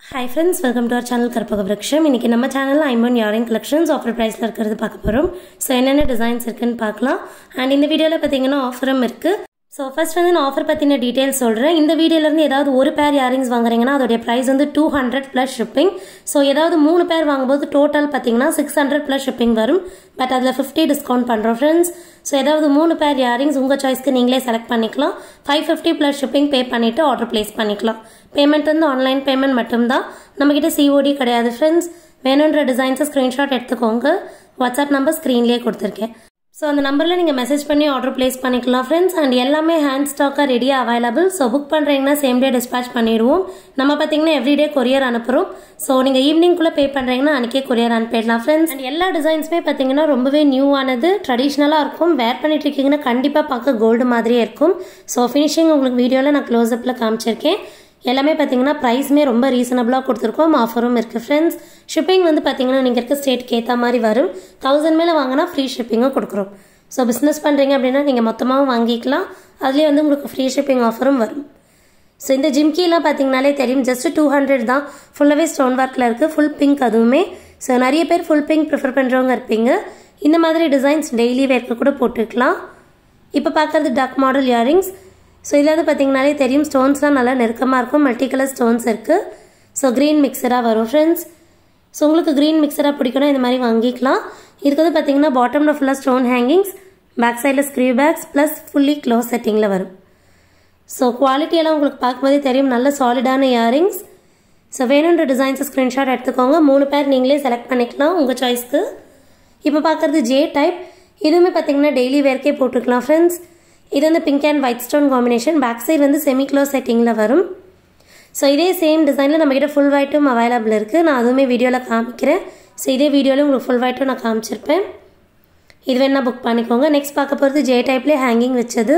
hi friends welcome to our channel Karpaga Vriksham இன்றைக்கி நம்ம சேனலில் ஐம்பன் யாரிங் கலெக்ஷன்ஸ் ஆஃபர் ப்ரைஸில் இருக்கிறது பார்க்க போகிறோம் ஸோ என்னென்ன டிசைன்ஸ் இருக்குன்னு பார்க்கலாம் அண்ட் இந்த வீடியோவில் பார்த்தீங்கன்னா ஆஃபரும் இருக்குது ஸோ ஃபர்ஸ்ட் வந்து நான் ஆஃபர் பற்றின டீட்டெயில்ஸ் சொல்கிறேன் இந்த வீடியோலேருந்து ஏதாவது ஒரு பேர் இயரிங்ஸ் வாங்குறீங்கன்னா அதோடைய ப்ரைஸ் வந்து two hundred plus shipping so ஏதாவது மூணு பேர் வாங்கும்போது டோட்டல் பார்த்தீங்கன்னா சிக்ஸ் ஹண்ட்ரட் ப்ளஸ் ஷிப்பிங் வரும் பட் அதில் ஃபிஃப்டி டிஸ்கவுண்ட் பண்ணுறோம் ஃப்ரெண்ட்ஸ் ஸோ ஏதாவது மூணு பேர் இயரிங்ஸ் உங்கள் சாய்ஸ்க்கு நீங்களே செலக்ட் பண்ணிக்கலாம் five fifty plus shipping pay பண்ணிவிட்டு ஆர்டர் ப்ளேஸ் பண்ணிக்கலாம் பேமெண்ட் வந்து ஆன்லைன் பேமெண்ட் மட்டும்தான் நம்மக்கிட்ட சிஓடி கிடையாது ஃப்ரெண்ட்ஸ் வேணுன்ற டிசைன்ஸை ஸ்க்ரீன்ஷாட் எடுத்துக்கோங்க வாட்ஸ்அப் நம்பர் ஸ்க்ரீன்லேயே கொடுத்துருக்கேன் ஸோ அந்த நம்பரில் நீங்கள் மெசேஜ் பண்ணி ஆர்டர் ப்ளேஸ் பண்ணிக்கலாம் ஃப்ரெண்ட்ஸ் அண்ட் எல்லாமே ஹேண்ட் ஸ்டாக்காக ரெடியாக அவைலபிள் ஸோ புக் பண்ணுறீங்கன்னா சேம் டே டிஸ்பேச் பண்ணிடுவோம் நம்ம பார்த்தீங்கன்னா எவ்ரிடே கொரியர் அனுப்புகிறோம் ஸோ நீங்கள் ஈவினிங்குள்ளே பே பண்ணுறீங்கன்னா அன்றைக்கே கொரியர் அனுப்பிடலாம் ஃப்ரெண்ட்ஸ் அண்ட் எல்லா டிசைன்ஸுமே பார்த்தீங்கன்னா ரொம்பவே நியூவானது ட்ரெடிஷ்னலாக இருக்கும் வேர் பண்ணிட்டு இருக்கீங்கன்னா கண்டிப்பாக பார்க்க கோல்டு மாதிரியே இருக்கும் ஸோ ஃபினிஷிங் உங்களுக்கு வீடியோவில் நான் க்ளோஸ்அப்பில் காமிச்சிருக்கேன் எல்லாமே பார்த்தீங்கன்னா ப்ரைஸுமே ரொம்ப ரீசனபிளாக கொடுத்துருக்கோம் ஆஃபரும் இருக்குது ஃப்ரெண்ட்ஸ் ஷிப்பிங் வந்து பார்த்தீங்கன்னா நீங்கள் இருக்க ஸ்டேட்க்கு ஏற்ற மாதிரி வரும் தௌசண்ட் மேலே வாங்கினா ஃப்ரீ ஷிப்பிங்கும் கொடுக்குறோம் ஸோ பிஸ்னஸ் பண்ணுறீங்க அப்படின்னா நீங்கள் மொத்தமாகவும் வாங்கிக்கலாம் அதுலேயே வந்து உங்களுக்கு ஃப்ரீ ஷிப்பிங் ஆஃபரும் வரும் ஸோ இந்த ஜிம்கிலாம் பார்த்தீங்கனாலே தெரியும் ஜஸ்ட் டூ ஹண்ட்ரட் தான் ஃபுல்லாகவே ஸ்டோன் ஒர்க்கில் இருக்குது ஃபுல் பிங்க் அதுவுமே ஸோ நிறைய பேர் ஃபுல் பிங்க் ப்ரிஃபர் பண்ணுறவங்க இருப்பீங்க இந்த மாதிரி டிசைன்ஸ் டெய்லி வேர்க்கு கூட போட்டுக்கலாம் இப்போ பார்க்குறது டக் மாடல் இயரிங்ஸ் ஸோ இதில் வந்து பார்த்தீங்கனாலே தெரியும் ஸ்டோன்ஸ்லாம் நல்லா நெருக்கமாக இருக்கும் மல்டி கலர் ஸ்டோன்ஸ் இருக்குது ஸோ க்ரீன் மிக்சராக வரும் ஃப்ரெண்ட்ஸ் ஸோ உங்களுக்கு க்ரீன் மிக்சராக பிடிக்கணும் இந்த மாதிரி வாங்கிக்கலாம் இதுக்கு வந்து பார்த்தீங்கன்னா பாட்டமில் ஃபுல்லாக ஸ்டோன் ஹேங்கிங்ஸ் பேக் சைடில் screw backs plus fully close செட்டிங்கில் வரும் ஸோ குவாலிட்டியெல்லாம் உங்களுக்கு பார்க்கும்போதே தெரியும் நல்ல சாலிடான இயரிங்ஸ் ஸோ வேணுன்ற டிசைன்ஸை ஸ்க்ரீன்ஷாட் எடுத்துக்கோங்க மூணு பேர் நீங்களே செலக்ட் பண்ணிக்கலாம் உங்கள் சாய்ஸ்க்கு இப்போ பார்க்குறது ஜே டைப் இதுவுமே பார்த்தீங்கன்னா டெய்லி வேர்க்கே போட்டுக்கலாம் ஃப்ரெண்ட்ஸ் இது வந்து pink and white stone combination back side வந்து செமி க்ளோஸ் செட்டிங்கில் வரும் ஸோ இதே சேம் டிசைனில் நம்மக்கிட்ட ஃபுல் ஒயிட்டும் அவைலபிள் இருக்குது நான் அதுவுமே வீடியோவில் காமிக்கிறேன் ஸோ இதே வீடியோவில் உங்களுக்கு ஃபுல் ஒயிட்டும் நான் காமிச்சிருப்பேன் இது வேணா புக் பண்ணிக்கோங்க நெக்ஸ்ட் பார்க்க போகிறது ஜே டைப்லேயே ஹேங்கிங் வச்சது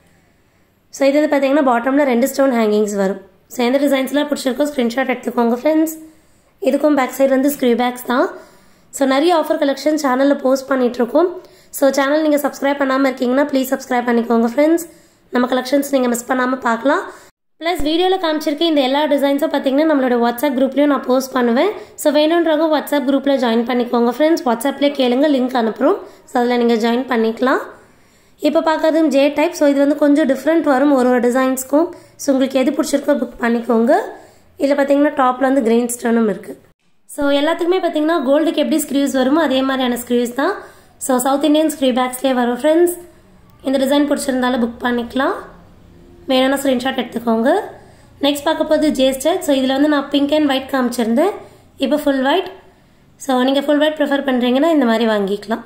ஸோ இது வந்து பார்த்தீங்கன்னா பாட்டமில் ரெண்டு ஸ்டோன் ஹேங்கிங்ஸ் வரும் ஸோ எந்த டிசைன்ஸ்லாம் பிடிச்சிருக்கோ ஸ்க்ரீன்ஷாட் எடுத்துக்கோங்க ஃப்ரெண்ட்ஸ் இதுக்கும் பேக் சைடு வந்து ஸ்க்ரீ பேக்ஸ் தான் ஸோ நிறைய ஆஃபர் கலெக்ஷன் சேனலில் போஸ்ட் பண்ணிகிட்ருக்கோம் ஸோ சேனல் நீங்கள் சப்ஸ்கிரைப் பண்ணாமல் இருக்கீங்கன்னா ப்ளீஸ் சப்ஸ்கிரைப் பண்ணிக்கோங்க ஃப்ரெண்ட்ஸ் நம்ம கலெக்ஷன்ஸ் நீங்கள் மிஸ் பண்ணாமல் பார்க்கலாம் ப்ளஸ் வீடியோவில் காமிச்சிருக்க இந்த எல்லா டிசைன்ஸும் பார்த்தீங்கன்னா நம்மளோட வாட்ஸ்அப் குரூப்லேயும் நான் போஸ்ட் பண்ணுவேன் ஸோ வேணுன்றவங்க வாட்ஸ்அப் குரூப்பில் ஜாயின் பண்ணிக்கோங்க ஃப்ரெண்ட்ஸ் வாட்ஸ்அப்லேயே கேளுங்க லிங்க் அனுப்புகிறோம் ஸோ அதில் நீங்கள் ஜாயின் பண்ணிக்கலாம் இப்போ பார்க்கறது ஜே டைப் ஸோ இது வந்து கொஞ்சம் டிஃப்ரெண்ட் வரும் ஒரு ஒரு டிசைன்ஸ்க்கும் ஸோ உங்களுக்கு எது பிடிச்சிருக்கோ புக் பண்ணிக்கோங்க இதில் பார்த்தீங்கன்னா டாப்பில் வந்து கிரீன் ஸ்டோனும் இருக்குது ஸோ எல்லாத்துக்குமே பார்த்தீங்கன்னா கோல்டுக்கு எப்படி ஸ்க்ரீவ்ஸ் வருமோ அதே மாதிரியான ஸ்க்ரீவ்ஸ் தான் ஸோ சவுத் இண்டியன் ஸ்க்ரீ பேக்ஸ்லேயே வரும் ஃப்ரெண்ட்ஸ் இந்த டிசைன் பிடிச்சிருந்தாலும் புக் பண்ணிக்கலாம் வேணும்னா ஸ்க்ரீன்ஷாட் எடுத்துக்கோங்க நெக்ஸ்ட் பார்க்க போது ஜே ஸ்டெக் ஸோ இதில் வந்து நான் பிங்க் அண்ட் ஒயிட் காமிச்சிருந்தேன் இப்போ ஃபுல் ஒயிட் ஸோ நீங்கள் ஃபுல் ஒயிட் ப்ரிஃபர் பண்ணுறீங்கன்னா இந்த மாதிரி வாங்கிக்கலாம்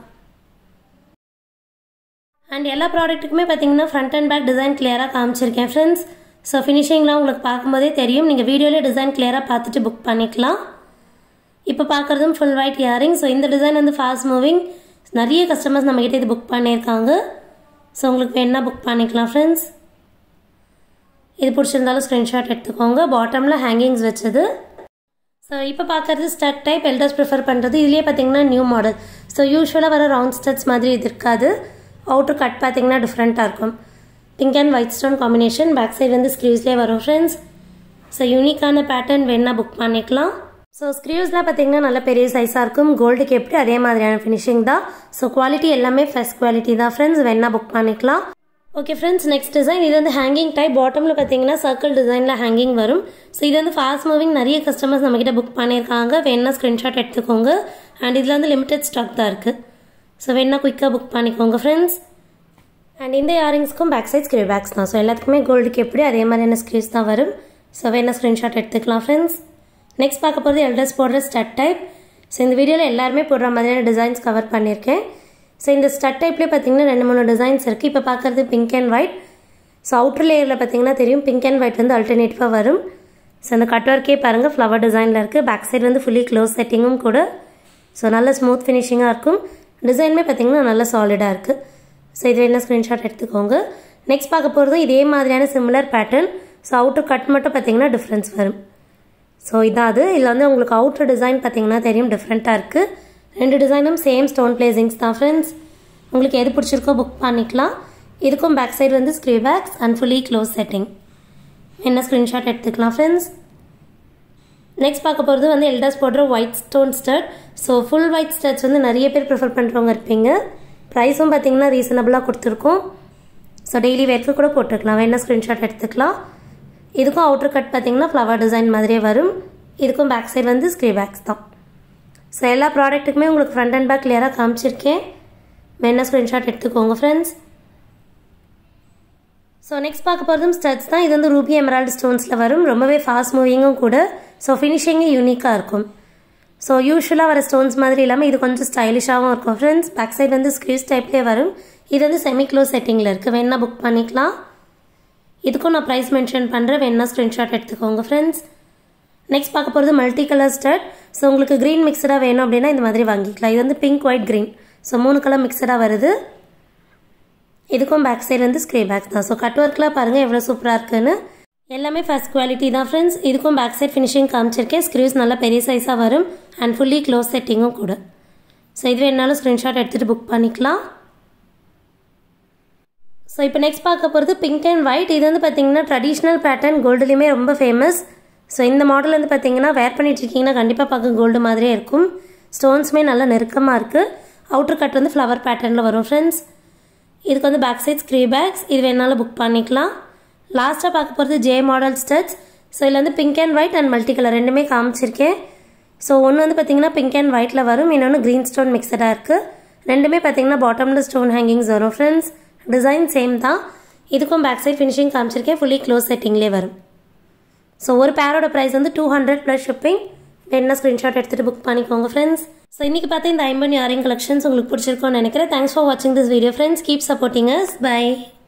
அண்ட் எல்லா ப்ராடக்ட்டுக்குமே பார்த்தீங்கன்னா ஃப்ரண்ட் அண்ட் பேக் டிசைன் கிளியராக காமிச்சிருக்கேன் ஃப்ரெண்ட்ஸ் ஸோ ஃபினிஷிங்லாம் உங்களுக்கு பார்க்கும்போதே தெரியும் நீங்கள் வீடியோவில் டிசைன் கிளியராக பார்த்துட்டு புக் பண்ணிக்கலாம் இப்போ பார்க்குறதும் ஃபுல் ஒயிட் இயரிங் ஸோ இந்த டிசைன் வந்து ஃபாஸ்ட் மூவிங் நிறைய கஸ்டமர்ஸ் நம்மக்கிட்ட இது புக் பண்ணியிருக்காங்க ஸோ உங்களுக்கு வேணால் புக் பண்ணிக்கலாம் ஃப்ரெண்ட்ஸ் இது பிடிச்சிருந்தாலும் ஸ்க்ரீன்ஷாட் எடுத்துக்கோங்க பாட்டமில் ஹேங்கிங்ஸ் வச்சது ஸோ இப்போ பார்க்குறது ஸ்டட் டைப் எல்டர்ஸ் ப்ரிஃபர் பண்ணுறது இதுலேயே பார்த்தீங்கன்னா நியூ மாடல் ஸோ யூஸ்வலாக வர ரவுண்ட் ஸ்டட்ஸ் மாதிரி இது இருக்காது அவுட்ரு கட் பார்த்தீங்கன்னா டிஃப்ரெண்ட்டாக இருக்கும் pink and white stone combination back side வந்து ஸ்க்ரீவ்ஸ்லேயே வரும் ஃப்ரெண்ட்ஸ் ஸோ யூனிக்கான பேட்டர்ன் வேணால் புக் பண்ணிக்கலாம் ஸோ ஸ்க்ரீவ்ஸ்லாம் பார்த்தீங்கன்னா நல்ல பெரிய சைஸாக இருக்கும் கோல்டுக்கு எப்படி அதே மாதிரியான ஃபினிஷிங் தான் ஸோ குவாலிட்டி எல்லாமே ஃபஸ்ட் குவாலிட்டி தான் ஃப்ரெண்ட்ஸ் வேணால் புக் பண்ணிக்கலாம் ஓகே ஃப்ரெண்ட்ஸ் நெக்ஸ்ட் டிசைன் இது வந்து ஹேங்கிங் டைப் பாட்டமில் பார்த்தீங்கன்னா சர்க்கிள் டிசைனில் ஹேங்கிங் வரும் ஸோ இது வந்து ஃபாஸ்ட் மூவிங் நிறைய கஸ்டமர்ஸ் நம்மக்கிட்ட புக் பண்ணியிருக்காங்க வேணா ஸ்க்ரீன்ஷாட் எடுத்துக்கோங்க அண்ட் இதில் வந்து லிமிடெட் ஸ்டாக் தான் இருக்குது ஸோ வேணா குயிக்காக புக் பண்ணிக்கோங்க ஃப்ரெண்ட்ஸ் அண்ட் இந்த இயரிங்ஸ்க்கும் பேக் சைட் ஸ்க்ரீவ் பேக்ஸ் தான் ஸோ எல்லாத்துக்குமே கோல்டுக்கு எப்படி அதே மாதிரியான ஸ்க்ரீவ்ஸ் தான் வரும் ஸோ வேணா ஸ்க்ரீன்ஷாட் எடுத்துக்கலாம் ஃப்ரெண்ட்ஸ் நெக்ஸ்ட் பார்க்க போகிறது எல்டர்ஸ் போடுற ஸ்டட் டைப் ஸோ இந்த வீடியோவில் எல்லாருமே போடுற மாதிரியான டிசைன்ஸ் கவர் பண்ணியிருக்கேன் ஸோ இந்த ஸ்டட் டைப்லேயே பார்த்தீங்கன்னா ரெண்டு மூணு டிசைன்ஸ் இருக்குது இப்போ பார்க்குறது pink and white so outer லேயரில் பார்த்தீங்கன்னா தெரியும் பிங்க் அண்ட் ஒயிட் வந்து அல்டர்னேட்டிவாக வரும் ஸோ அந்த கட் ஒர்க்கே பாருங்கள் ஃப்ளவர் டிசைனில் இருக்குது பேக் சைடு வந்து ஃபுல்லி க்ளோஸ் செட்டிங்கும் கூட ஸோ நல்ல ஸ்மூத் ஃபினிஷிங்காக இருக்கும் டிசைனுமே பார்த்தீங்கன்னா நல்ல சாலிடாக இருக்குது ஸோ இது என்ன ஸ்க்ரீன்ஷாட் எடுத்துக்கோங்க நெக்ஸ்ட் பார்க்க போகிறது இதே மாதிரியான similar pattern so outer cut மட்டும் பார்த்தீங்கன்னா டிஃப்ரென்ஸ் வரும் ஸோ இதான் அது இதில் வந்து உங்களுக்கு அவுட்டர் டிசைன் பார்த்தீங்கன்னா தெரியும் டிஃப்ரெண்ட்டாக இருக்குது ரெண்டு டிசைனும் சேம் ஸ்டோன் பிளேசிங்ஸ் தான் ஃப்ரெண்ட்ஸ் உங்களுக்கு எது பிடிச்சிருக்கோ புக் பண்ணிக்கலாம் இதுக்கும் பேக் சைடு வந்து screw backs and fully close setting என்ன ஸ்க்ரீன்ஷாட் எடுத்துக்கலாம் ஃப்ரெண்ட்ஸ் நெக்ஸ்ட் பார்க்க போகிறது வந்து எல்டாஸ் போடுற white stone stud so full white studs வந்து நிறைய பேர் ப்ரிஃபர் பண்ணுறவங்க இருப்பீங்க ப்ரைஸும் பார்த்தீங்கன்னா ரீசனபிளாக கொடுத்துருக்கோம் ஸோ டெய்லி வேர்க்கு கூட போட்டுக்கலாம் வேணால் ஸ்க்ரீன்ஷாட் எடுத்துக்கலாம் இதுக்கும் அவுட்ரு கட் பார்த்தீங்கன்னா ஃப்ளவர் டிசைன் மாதிரியே வரும் இதுக்கும் பேக் சைடு வந்து ஸ்க்ரீ பேக்ஸ் தான் ஸோ எல்லா ப்ராடக்ட்டுக்குமே உங்களுக்கு ஃப்ரண்ட் அண்ட் பேக் கிளியராக காமிச்சிருக்கேன் வேணால் ஸ்க்ரீன்ஷாட் எடுத்துக்கோங்க ஃப்ரெண்ட்ஸ் ஸோ நெக்ஸ்ட் பார்க்க போகிறதும் ஸ்டட்ஸ் தான் இது வந்து ரூபி எமரால்டு ஸ்டோன்ஸில் வரும் ரொம்பவே ஃபாஸ்ட் மூவிங்கும் கூட ஸோ ஃபினிஷிங்கும் யூனிக்காக இருக்கும் ஸோ யூஸ்வலாக வர ஸ்டோன்ஸ் மாதிரி இல்லாமல் இது கொஞ்சம் ஸ்டைலிஷாகவும் இருக்கும் ஃப்ரெண்ட்ஸ் பேக் சைடு வந்து ஸ்க்ரீஸ் டைப்லேயே வரும் இது வந்து செமி க்ளோஸ் செட்டிங்கில் இருக்குது வேணா புக் பண்ணிக்கலாம் இதுக்கும் நான் ப்ரைஸ் மென்ஷன் பண்ணுறேன் வேணா ஸ்க்ரீன்ஷாட் எடுத்துக்கோங்க ஃப்ரெண்ட்ஸ் நெக்ஸ்ட் பார்க்க போகிறது மல்டி கலர் ஸ்டட் ஸோ உங்களுக்கு க்ரீன் மிக்சடாக வேணும் அப்படின்னா இந்த மாதிரி வாங்கிக்கலாம் இது வந்து பிங்க் ஒயிட் க்ரீன் ஸோ மூணு கலர் மிக்சடாக வருது இதுக்கும் பேக் சைடு வந்து ஸ்க்ரே பேக்ஸ் தான் ஸோ கட் ஒர்க்லாம் பாருங்கள் எவ்வளோ சூப்பராக இருக்குன்னு எல்லாமே ஃபஸ்ட் குவாலிட்டி தான் ஃப்ரெண்ட்ஸ் இதுக்கும் பேக் சைட் ஃபினிஷிங் காமிச்சிருக்கேன் ஸ்க்ரீவ்ஸ் நல்லா பெரிய சைஸாக வரும் அண்ட் ஃபுல்லி க்ளோஸ் செட்டிங்கும் கூட ஸோ இது வேணாலும் ஸ்க்ரீன்ஷாட் எடுத்துகிட்டு புக் பண்ணிக்கலாம் ஸோ இப்போ நெக்ஸ்ட் பார்க்க போகிறது பிங்க் அண்ட் ஒயிட் இது வந்து பார்த்தீங்கன்னா ட்ரெடிஷ்னல் பேட்டர்ன் கோல்டுலேயுமே ரொம்ப ஃபேமஸ் ஸோ இந்த மாடல் வந்து பார்த்தீங்கன்னா வேர் பண்ணிட்டு இருக்கீங்கன்னா கண்டிப்பாக பார்க்க கோல்டு மாதிரியே இருக்கும் ஸ்டோன்ஸுமே நல்லா நெருக்கமாக இருக்குது அவுட்டர் கட் வந்து ஃப்ளவர் பேட்டர்னில் வரும் ஃப்ரெண்ட்ஸ் இதுக்கு வந்து பேக் சைட் ஸ்க்ரீ பேக்ஸ் இது வேணாலும் புக் பண்ணிக்கலாம் லாஸ்ட்டாக பார்க்க போகிறது ஜே மாடல் ஸ்டட்ஸ் ஸோ இதில் வந்து pink and white and multi colour ரெண்டுமே காமிச்சிருக்கேன் ஸோ ஒன்று வந்து பார்த்தீங்கன்னா பிங்க் அண்ட் ஒயிட்டில் வரும் இன்னொன்று க்ரீன் ஸ்டோன் மிக்சடாக இருக்குது ரெண்டுமே பார்த்தீங்கன்னா பாட்டமில் ஸ்டோன் ஹேங்கிங்ஸ் வரும் ஃப்ரெண்ட்ஸ் டிசைன் சேம் தான் இதுக்கும் பேக் சைட் ஃபினிஷிங் காமிச்சிருக்கேன் ஃபுல்லி க்ளோஸ் செட்டிங்லேயே வரும் ஸோ ஒரு பேரோட ப்ரைஸ் வந்து டூ ஹண்ட்ரட் ப்ளஸ் ஷிப்பிங் வேணா ஸ்க்ரீன்ஷாட் எடுத்துகிட்டு புக் பண்ணிக்கோங்க ஃப்ரெண்ட்ஸ் ஸோ இன்றைக்கி பார்த்தா இந்த ஐம்பன் யாரிங் கலெக்ஷன்ஸ் உங்களுக்கு பிடிச்சிருக்கோன்னு நினைக்கிறேன் தேங்க்ஸ் ஃபார் வாட்சிங் this video friends keep supporting us by